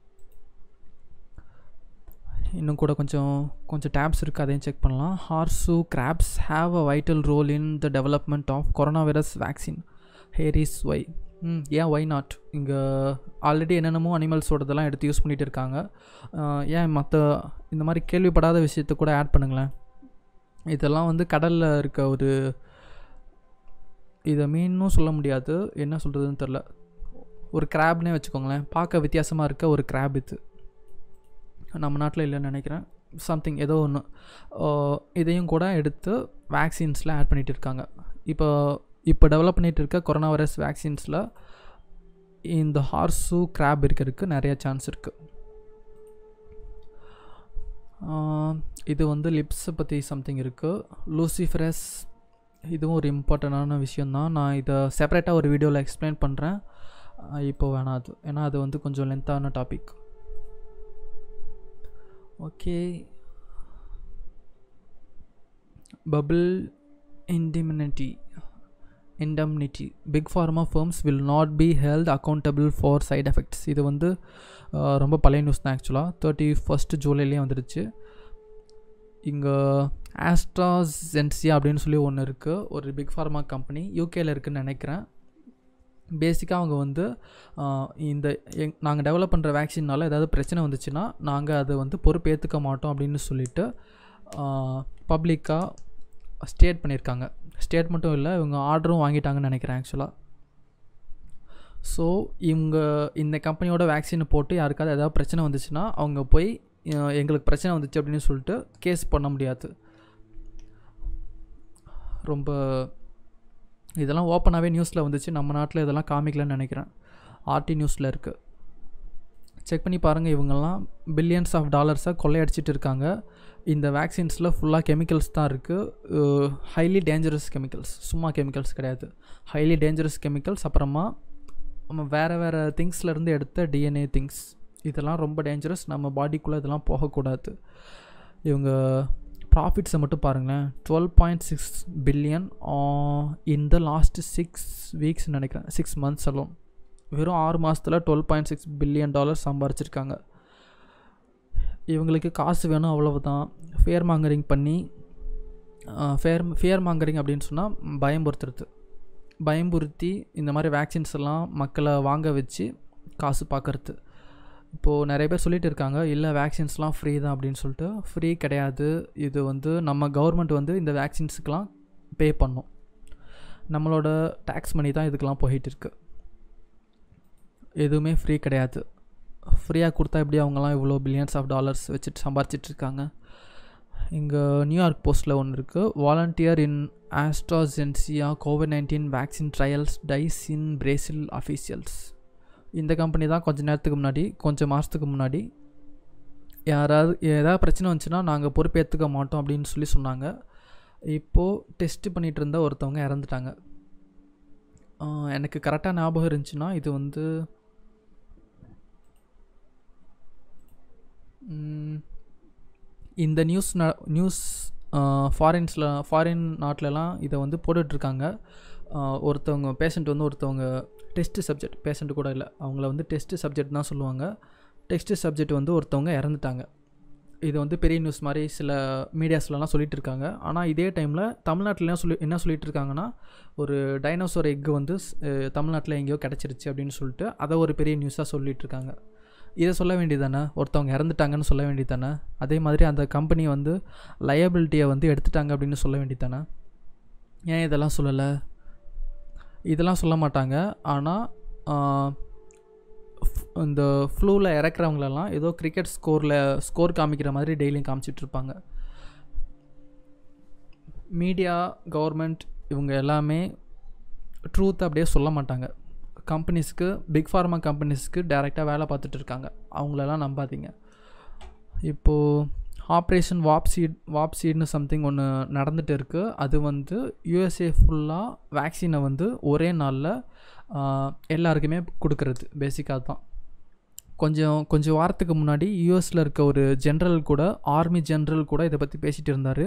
இன்னும் கூட கொஞ்சம் கொஞ்சம் டேப்ஸ் இருக்குது அதையும் செக் பண்ணலாம் horse crabs have a vital role in the development of coronavirus vaccine ஹேரிஸ் ஒய் ம் ஏன் ஒய் நாட் இங்கே ஆல்ரெடி என்னென்னமோ அனிமல்ஸோடதெல்லாம் எடுத்து யூஸ் பண்ணிகிட்டு இருக்காங்க ஏன் மற்ற இந்த மாதிரி கேள்விப்படாத விஷயத்த கூட ஆட் பண்ணுங்களேன் இதெல்லாம் வந்து கடலில் இருக்க ஒரு இதை மீனும் சொல்ல முடியாது என்ன சொல்கிறதுன்னு தெரில ஒரு கிராப்னே வச்சுக்கோங்களேன் பார்க்க வித்தியாசமாக இருக்க ஒரு கிராப் இது நம்ம நாட்டில் இல்லைன்னு நினைக்கிறேன் சம்திங் ஏதோ ஒன்று இதையும் கூட எடுத்து வேக்சின்ஸில் ஆட் பண்ணிகிட்டு இருக்காங்க இப்போ இப்போ டெவலப் பண்ணிகிட்டு இருக்க கொரோனா வைரஸ் வேக்சின்ஸில் இந்த ஹார்ஸு கிராப் இருக்கிறதுக்கு நிறைய சான்ஸ் இருக்குது இது வந்து லிப்ஸை பற்றி சம்திங் இருக்குது லூசிஃபரஸ் இதுவும் ஒரு இம்பார்ட்டண்டான விஷயந்தான் நான் இதை செப்பரேட்டாக ஒரு வீடியோவில் எக்ஸ்பிளைன் பண்ணுறேன் இப்போ வேணாம் அது ஏன்னா அது வந்து கொஞ்சம் லென்த்தான topic okay bubble indemnity indemnity big pharma firms will not be held accountable for side effects இது வந்து ரொம்ப பழைய நியூஸ் தான் ஆக்சுவலாக தேர்ட்டி ஃபஸ்ட்டு ஜூலைலேயே வந்துடுச்சு இங்கே ஆஸ்ட்ராசென்சியா அப்படின்னு சொல்லி ஒன்று இருக்குது ஒரு பிக் ஃபார்மா கம்பெனி யூகேயில் இருக்குதுன்னு நினைக்கிறேன் பேசிக்காக அவங்க வந்து இந்த எங் நாங்கள் டெவலப் பண்ணுற வேக்சினால் ஏதாவது பிரச்சனை வந்துச்சுன்னா நாங்கள் அதை வந்து பொறுப்பேற்றுக்க மாட்டோம் அப்படின்னு சொல்லிட்டு பப்ளிக்காக ஸ்டேட் பண்ணியிருக்காங்க ஸ்டேட் மட்டும் இல்லை இவங்க ஆர்டரும் வாங்கிட்டாங்கன்னு நினைக்கிறேன் ஆக்சுவலாக ஸோ இவங்க இந்த கம்பெனியோட வேக்சினை போட்டு யாருக்காவது ஏதாவது பிரச்சனை வந்துச்சுன்னா அவங்க போய் எங்களுக்கு பிரச்சனை வந்துச்சு அப்படின்னு சொல்லிட்டு கேஸ் பண்ண முடியாது ரொம்ப இதெல்லாம் ஓப்பனாகவே நியூஸில் வந்துச்சு நம்ம நாட்டில் இதெல்லாம் காமிக்கலன்னு நினைக்கிறேன் ஆர்டி நியூஸில் இருக்குது செக் பண்ணி பாருங்கள் இவங்கெல்லாம் பில்லியன்ஸ் ஆஃப் டாலர்ஸை கொள்ளையடிச்சிட்டு இருக்காங்க இந்த வேக்சின்ஸில் ஃபுல்லாக கெமிக்கல்ஸ் தான் இருக்குது ஹைலி டேஞ்சரஸ் கெமிக்கல்ஸ் சும்மா கெமிக்கல்ஸ் கிடையாது ஹைலி டேஞ்சரஸ் கெமிக்கல்ஸ் அப்புறமா நம்ம வேறு வேறு திங்ஸ்லேருந்து எடுத்த டிஎன்ஏ திங்ஸ் இதெல்லாம் ரொம்ப டேஞ்சரஸ் நம்ம பாடிக்குள்ளே இதெல்லாம் போகக்கூடாது இவங்க ப்ராஃபிட்ஸை மட்டும் பாருங்களேன் twelve point six billion in the last six weeks நினைக்கிறேன் சிக்ஸ் மந்த்ஸ் அலோன் வெறும் ஆறு மாதத்தில் twelve point six billion dollar சம்பாரிச்சிருக்காங்க இவங்களுக்கு காசு வேணும் அவ்வளவுதான் ஃபேர் மாங்கரிங் பண்ணி ஃபேர் ஃபியர் மாங்கரிங் அப்படின்னு சொன்னால் பயம்புறுத்துறது பயம்புறுத்தி இந்த மாதிரி வேக்சின்ஸ் எல்லாம் மக்களை வாங்க வச்சு காசு பார்க்குறது இப்போது நிறைய பேர் சொல்லிட்டு இருக்காங்க இல்லை வேக்சின்ஸ்லாம் ஃப்ரீ தான் அப்படின்னு சொல்லிட்டு ஃப்ரீ கிடையாது இது வந்து நம்ம கவர்மெண்ட் வந்து இந்த வேக்சின்ஸுக்கெலாம் பே பண்ணோம் நம்மளோட டேக்ஸ் மணி தான் இதுக்கெலாம் போயிட்டு இருக்கு எதுவுமே ஃப்ரீ கிடையாது ஃப்ரீயாக கொடுத்தா எப்படி அவங்கலாம் இவ்வளோ பில்லியன்ஸ் ஆஃப் டாலர்ஸ் வச்சுட்டு சம்பாரிச்சிட்ருக்காங்க இங்கே நியூயார்க் போஸ்ட்டில் ஒன்று இருக்குது volunteer in AstraZeneca COVID nineteen vaccine trials dies in Brazil officials இந்த கம்பெனி தான் கொஞ்சம் நேரத்துக்கு முன்னாடி கொஞ்சம் மாதத்துக்கு முன்னாடி யாராவது ஏதாவது பிரச்சனை வந்துச்சுன்னா நாங்கள் பொறுப்பேற்றுக்க மாட்டோம் அப்படின்னு சொல்லி சொன்னாங்க இப்போது டெஸ்ட் பண்ணிகிட்டு இருந்த ஒருத்தவங்க இறந்துட்டாங்க எனக்கு கரெக்டாக ஞாபகம் இருந்துச்சுன்னா இது வந்து இந்த நியூஸ் ந நியூஸ் ஃபாரின்ஸில் ஃபாரின் நாட்டிலலாம் இதை வந்து போட்டுட்ருக்காங்க ஒருத்தவங்க பேஷண்ட் வந்து ஒருத்தவங்க டெஸ்ட்டு சப்ஜெக்ட் பேஷண்ட்டு கூட இல்லை அவங்கள வந்து டெஸ்ட்டு சப்ஜெக்ட் தான் சொல்லுவாங்க டெஸ்ட்டு சப்ஜெக்ட் வந்து ஒருத்தவங்க இறந்துட்டாங்க இது வந்து பெரிய நியூஸ் மாதிரி சில மீடியாஸ்லலாம் சொல்லிகிட்டு இருக்காங்க ஆனால் இதே டைமில் தமிழ்நாட்டில் சொல்லி என்ன சொல்லிட்டு இருக்காங்கன்னா ஒரு டைனோசர் எக்கு வந்து தமிழ்நாட்டில் எங்கேயோ கிடச்சிருச்சு அப்படின்னு சொல்லிட்டு அதை ஒரு பெரிய நியூஸாக சொல்லிகிட்டு இருக்காங்க இதை சொல்ல வேண்டியதானே ஒருத்தவங்க இறந்துட்டாங்கன்னு சொல்ல வேண்டியதானே அதே மாதிரி அந்த கம்பெனி வந்து லயபிலிட்டியை வந்து எடுத்துட்டாங்க அப்படின்னு சொல்ல வேண்டியதானே ஏன் இதெல்லாம் சொல்லலை இதெல்லாம் சொல்ல மாட்டாங்க ஆனால் இந்த ஃப்ளூவில் இறக்குறவங்களெல்லாம் ஏதோ கிரிக்கெட் ஸ்கோரில் ஸ்கோர் காமிக்கிற மாதிரி டெய்லியும் காமிச்சிட்ருப்பாங்க மீடியா கவர்மெண்ட் இவங்க எல்லாமே ட்ரூத் அப்படியே சொல்ல மாட்டாங்க கம்பெனிஸ்க்கு பிக் ஃபார்மா கம்பெனிஸ்க்கு டேரெக்டாக வேலை பார்த்துட்டு இருக்காங்க அவங்களெல்லாம் நம்பாதீங்க இப்போது ஆப்ரேஷன் வாப் சீட் வாப் சீட்னு சம்திங் ஒன்று நடந்துகிட்டு இருக்குது அது வந்து யூஎஸ்ஏ ஃபுல்லாக வேக்சினை வந்து ஒரே நாளில் எல்லாருக்குமே கொடுக்கறது பேசிக்காக தான் கொஞ்சம் கொஞ்சம் வாரத்துக்கு முன்னாடி யூஎஸில் இருக்க ஒரு ஜென்ரல் கூட ஆர்மி ஜென்ரல் கூட இதை பற்றி பேசிகிட்டு இருந்தார்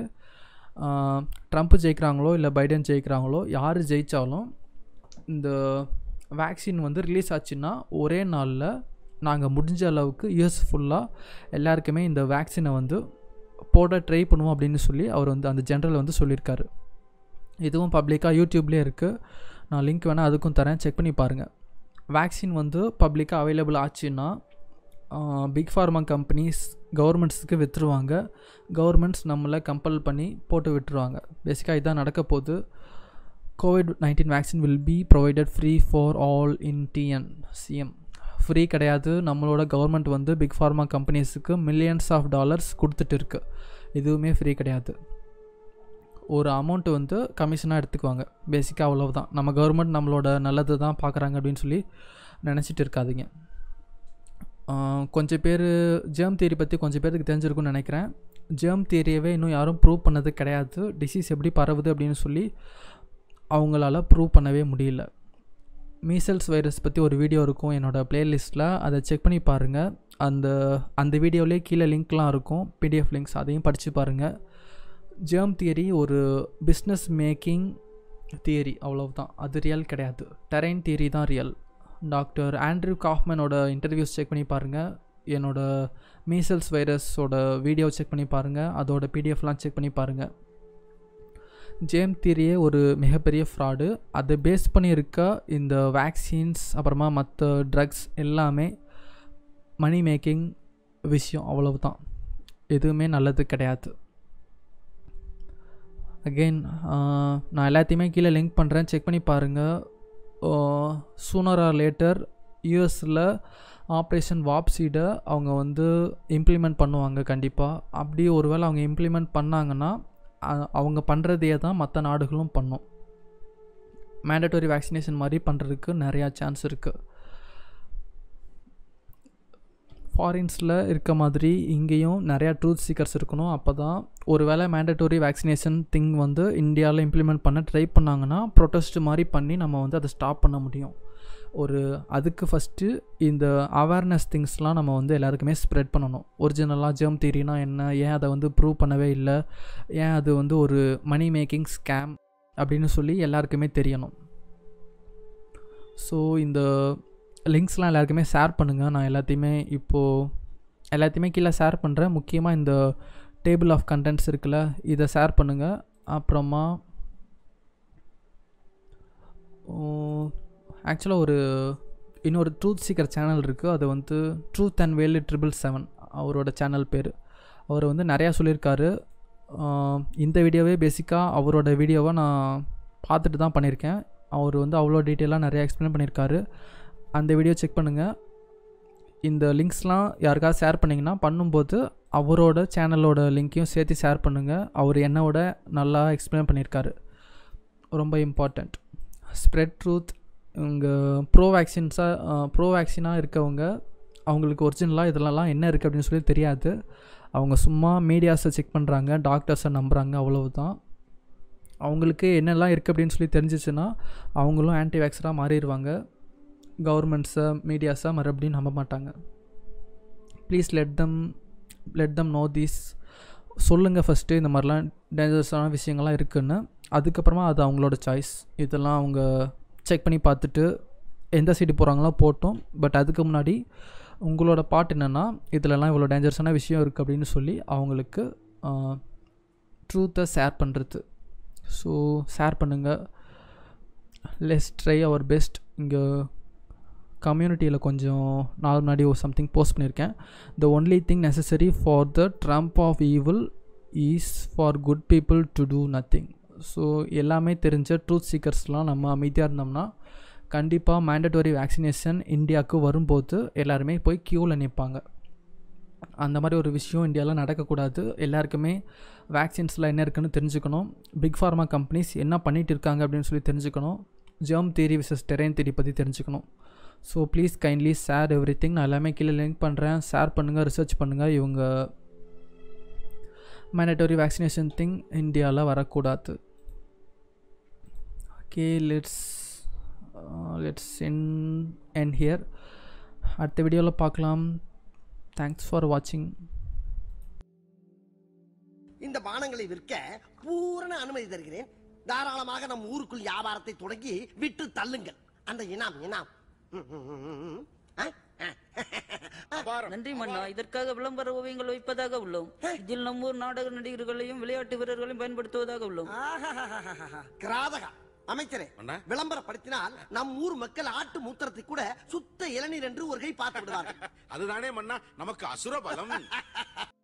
ட்ரம்ப் ஜெயிக்கிறாங்களோ இல்லை பைடன் ஜெயிக்கிறாங்களோ யார் ஜெயித்தாலும் இந்த வேக்சின் வந்து ரிலீஸ் ஆச்சுன்னா ஒரே நாளில் நாங்கள் முடிஞ்ச அளவுக்கு இயர்ஸ் ஃபுல்லாக எல்லாருக்குமே இந்த வேக்சினை வந்து போட ட்ரை பண்ணுவோம் அப்படின்னு சொல்லி அவர் வந்து அந்த ஜென்ரல் வந்து சொல்லியிருக்காரு இதுவும் பப்ளிக்காக யூடியூப்லேயே இருக்குது நான் லிங்க் வேணால் அதுக்கும் தரேன் செக் பண்ணி பாருங்கள் வேக்சின் வந்து பப்ளிக்காக அவைலபிள் ஆச்சுன்னா பிக் ஃபார்மா கம்பெனிஸ் கவர்மெண்ட்ஸுக்கு விற்றுருவாங்க கவர்மெண்ட்ஸ் நம்மளை கம்பல் பண்ணி போட்டு விட்டுருவாங்க பேசிக்காக இதான் நடக்க போகுது COVID nineteen vaccine will be provided free for all in TN CM free கிடையாது நம்மளோட கவர்மெண்ட் வந்து பிக் ஃபார்மா கம்பெனிஸுக்கு மில்லியன்ஸ் ஆஃப் டாலர்ஸ் கொடுத்துட்டு இருக்கு எதுவுமே ஃப்ரீ கிடையாது ஒரு அமௌண்ட்டு வந்து கமிஷனாக எடுத்துக்குவாங்க பேசிக்காக அவ்வளவுதான் நம்ம கவர்மெண்ட் நம்மளோட நல்லது தான் பார்க்குறாங்க அப்படின்னு சொல்லி நினச்சிட்டு இருக்காதீங்க கொஞ்சம் பேர் ஜேர்ம் தியரி பற்றி கொஞ்சம் பேருக்கு தெரிஞ்சிருக்கும்னு நினைக்கிறேன் ஜேர்ம் தியரியவே இன்னும் யாரும் ப்ரூவ் பண்ணது கிடையாது டிசீஸ் எப்படி பரவுது அப்படின்னு சொல்லி அவங்களால ப்ரூவ் பண்ணவே முடியல மீசல்ஸ் வைரஸ் பற்றி ஒரு வீடியோ இருக்கும் என்னோடய ப்ளேலிஸ்ட்டில் அதை செக் பண்ணி பாருங்கள் அந்த அந்த வீடியோலேயே கீழே லிங்க்லாம் இருக்கும் பிடிஎஃப் லிங்க்ஸ் அதையும் படித்து பாருங்கள் ஜேர்ம் தியரி ஒரு பிஸ்னஸ் மேக்கிங் தியரி அவ்வளவுதான் அது ரியல் கிடையாது டெரைன் தியரி தான் ரியல் டாக்டர் ஆண்ட்ரூ காஃப்மேனோட இன்டர்வியூஸ் செக் பண்ணி பாருங்கள் என்னோட மீசல்ஸ் வைரஸோட வீடியோ செக் பண்ணி பாருங்கள் அதோட பிடிஎஃப்லாம் செக் பண்ணி பாருங்கள் ஜேம் தியரியே ஒரு மிகப்பெரிய ஃப்ராடு அதை பேஸ் பண்ணி இருக்க இந்த வேக்சின்ஸ் அப்புறமா மற்ற ட்ரக்ஸ் எல்லாமே மணி மேக்கிங் விஷயம் அவ்வளவுதான் எதுவுமே நல்லது கிடையாது அகெயின் நான் எல்லாத்தையுமே கீழே லிங்க் பண்ணுறேன் செக் பண்ணி பாருங்கள் சூனர் ஆர் லேட்டர் யூஎஸில் ஆப்ரேஷன் வாப்சீடை அவங்க வந்து இம்ப்ளிமெண்ட் பண்ணுவாங்க கண்டிப்பாக அப்படி ஒருவேளை அவங்க இம்ப்ளிமெண்ட் பண்ணாங்கன்னா அவங்க பண்ணுறதையே தான் மற்ற நாடுகளும் பண்ணும் மேண்டட்டரி வேக்சினேஷன் மாதிரி பண்ணுறதுக்கு நிறையா சான்ஸ் இருக்குது ஃபாரின்ஸில் இருக்க மாதிரி இங்கேயும் நிறையா ட்ரூத் சீக்கர்ஸ் இருக்கணும் அப்போ தான் ஒரு வேளை மேண்டட்டரி வேக்சினேஷன் திங் வந்து இந்தியாவில் இம்ப்ளிமெண்ட் பண்ண ட்ரை பண்ணாங்கன்னா ப்ரொட்டஸ்ட் மாதிரி பண்ணி நம்ம வந்து அதை ஸ்டாப் பண்ண முடியும் ஒரு அதுக்கு ஃபஸ்ட்டு இந்த அவேர்னஸ் திங்ஸ்லாம் நம்ம வந்து எல்லாருக்குமே ஸ்ப்ரெட் பண்ணணும் ஒரிஜினலாக ஜெர்ம் தியரினா என்ன ஏன் அதை வந்து ப்ரூவ் பண்ணவே இல்லை ஏன் அது வந்து ஒரு மணி மேக்கிங் ஸ்கேம் அப்படின்னு சொல்லி எல்லாருக்குமே தெரியணும் ஸோ இந்த லிங்க்ஸ்லாம் எல்லாருக்குமே ஷேர் பண்ணுங்கள் நான் எல்லாத்தையுமே இப்போது எல்லாத்தையுமே கீழே ஷேர் பண்ணுறேன் முக்கியமாக இந்த டேபிள் ஆஃப் கண்டென்ட்ஸ் இருக்குல்ல இதை ஷேர் பண்ணுங்கள் அப்புறமா ஆக்சுவலாக ஒரு இன்னொரு ட்ரூத் சீக்கர் சேனல் இருக்குது அது வந்து truth and Velu triple seven அவரோட சேனல் பேர் அவர் வந்து நிறையா சொல்லியிருக்காரு இந்த வீடியோவே பேசிக்காக அவரோட வீடியோவை நான் பார்த்துட்டு தான் பண்ணியிருக்கேன் அவர் வந்து அவ்வளோ டீட்டெயிலாக நிறையா எக்ஸ்பிளைன் பண்ணியிருக்காரு அந்த வீடியோ செக் பண்ணுங்கள் இந்த லிங்க்ஸ்லாம் யாருக்காவது ஷேர் பண்ணிங்கன்னா பண்ணும்போது அவரோட சேனலோட லிங்க்கையும் சேர்த்து ஷேர் பண்ணுங்கள் அவர் என்னோட நல்லா எக்ஸ்பிளைன் பண்ணியிருக்காரு ரொம்ப இம்பார்ட்டண்ட் ஸ்ப்ரெட் ட்ரூத் இங்கே ப்ரோ வேக்சின்ஸாக ப்ரோ வேக்சினாக இருக்கவங்க அவங்களுக்கு ஒரிஜினலாக இதிலலாம் என்ன இருக்குது அப்படின்னு சொல்லி தெரியாது அவங்க சும்மா மீடியாஸை செக் பண்ணுறாங்க டாக்டர்ஸை நம்புகிறாங்க அவ்வளவுதான் அவங்களுக்கு என்னெல்லாம் இருக்குது அப்படின்னு சொல்லி தெரிஞ்சிச்சுன்னா அவங்களும் ஆன்டி வேக்ஸராக மாறிடுவாங்க கவர்மெண்ட்ஸை மீடியாஸை மறுபடியும் நம்ப மாட்டாங்க please let them let them know these சொல்லுங்கள் ஃபஸ்ட்டு இந்த மாதிரிலாம் டேஞ்சரஸான விஷயங்கள்லாம் இருக்குன்னு அதுக்கப்புறமா அது அவங்களோட சாய்ஸ் இதெல்லாம் அவங்க செக் பண்ணி பார்த்துட்டு எந்த சைடு போகிறாங்களோ போட்டோம் பட் அதுக்கு முன்னாடி உங்களோட பாட் என்னென்னா இதிலலாம் இவ்வளோ டேஞ்சரஸான விஷயம் இருக்குது அப்படின்னு சொல்லி அவங்களுக்கு ட்ரூத்தை ஷேர் பண்ணுறது ஸோ ஷேர் பண்ணுங்கள் லெஸ் ட்ரை அவர் பெஸ்ட் இங்கே கம்யூனிட்டியில் கொஞ்சம் நாள் முன்னாடி ஒரு சம்திங் போஸ்ட் பண்ணியிருக்கேன் the only thing necessary for the triumph of evil is for good people to do nothing so எல்லாமே தெரிஞ்ச ட்ரூத் சீக்கர்ஸ்லாம் நம்ம அமைதியாக இருந்தோம்னா கண்டிப்பாக மேண்டட்டரி வேக்சினேஷன் இந்தியாவுக்கு வரும்போது எல்லாருமே போய் க்யூவில் நிற்பாங்க அந்த மாதிரி ஒரு விஷயம் இந்தியாவில் நடக்கக்கூடாது எல்லாருக்குமே வேக்சின்ஸில் என்ன இருக்குன்னு தெரிஞ்சுக்கணும் பிக் ஃபார்மா கம்பெனிஸ் என்ன பண்ணிகிட்டு இருக்காங்க அப்படின்னு சொல்லி தெரிஞ்சுக்கணும் germ theory versus terrain theory பற்றி தெரிஞ்சுக்கணும் so please kindly share everything நான் எல்லாமே கீழே லிங்க் பண்ணுறேன் ஷேர் பண்ணுங்கள் ரிசர்ச் பண்ணுங்கள் இவங்க மேண்டட்டரி வேக்சினேஷன் திங் இந்தியாவில் வரக்கூடாது okay let's let's end end here அடுத்த வீடியோவில் பார்க்கலாம் தேங்க்ஸ் ஃபார் வாட்சிங் இந்த பானங்களை விற்க பூரண அனுமதி தருகிறேன் தாராளமாக நம் ஊருக்குள் வியாபாரத்தை தொடங்கி விற்று தள்ளுங்கள் அந்த இனாம் இனாம் ம், ம், ம், ம், ம். ஆ? ஆ. அபாரம் நன்றி மன்னா இதற்காக விளம்பர ஓவியங்கள் வைப்பதாக உள்ளோம் இதில் நம்மூர் நாடக நடிகர்களையும் விளையாட்டு வீரர்களையும் பயன்படுத்துவதாக உள்ளோம் ஆஹாஹாஹாஹா. கிராதகா அமைச்சரே அண்ணா. விளம்பரப்படுத்தினால் நம் ஊர் மக்கள் ஆட்டு மூத்திரத்தை கூட சுத்த இளநீர் என்று ஒரு கை பார்த்து விடுவார்கள் அதுதானே மன்னா நமக்கு அசுர பலம்